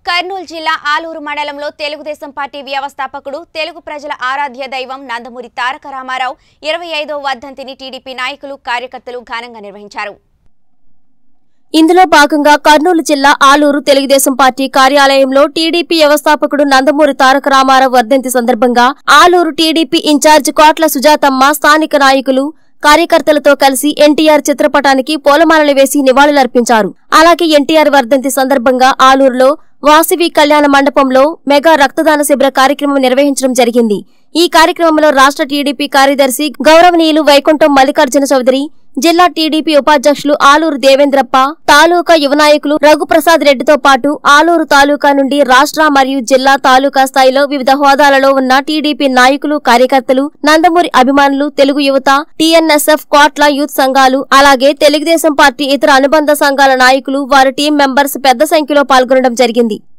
కర్నూలు జిల్లా ఆలూరు మండలంలో తెలుగుదేశం పార్టీ వ్యవస్థాపకుడు తెలుగు ప్రజల ఆరాధ్య దైవం నందమూరి తారక రామారావు ఇరవై ఐదో వర్ధంతిని టీడీపీ నాయకులు కార్యకర్తలు ఘనంగా నిర్వహించారు ఇందులో భాగంగా కర్నూలు జిల్లా ఆలూరు తెలుగుదేశం పార్టీ కార్యాలయంలో టీడీపీ వ్యవస్థాపకుడు నందమూరి తారక రామారావు వర్ధంతి సందర్భంగా ఆలూరు టీడీపీ ఇన్ఛార్జ్ కోట్ల సుజాతమ్మ స్థానిక నాయకులు కార్యకర్తలతో కలిసి ఎన్టీఆర్ చిత్రపటానికి పూలమాలలు వేసి నివాళులర్పించారు అలాగే ఎన్టీఆర్ వర్ధంతి సందర్భంగా ఆలూరులో వాసవి కళ్యాణ మండపంలో మెగా రక్తదాన శిబిర కార్యక్రమం నిర్వహించడం జరిగింది ఈ కార్యక్రమంలో రాష్ట్ర టీడీపీ కార్యదర్శి గౌరవనీయులు వైకుంఠం మల్లికార్జున చౌదరి జిల్లా టీడీపీ ఉపాధ్యక్షులు ఆలూరు దేవేంద్రప్ప తాలూకా యువ నాయకులు రఘుప్రసాద్ రెడ్డితో పాటు ఆలూరు తాలూకా నుండి రాష్ట్ర మరియు జిల్లా తాలూకా స్థాయిలో వివిధ హోదాలలో ఉన్న టీడీపీ నాయకులు కార్యకర్తలు నందమూరి అభిమానులు తెలుగు యువత టీఎన్ఎస్ఎఫ్ కోట్ల యూత్ సంఘాలు అలాగే తెలుగుదేశం పార్టీ ఇతర అనుబంధ సంఘాల నాయకులు వారి టీం మెంబర్స్ పెద్ద సంఖ్యలో పాల్గొనడం జరిగింది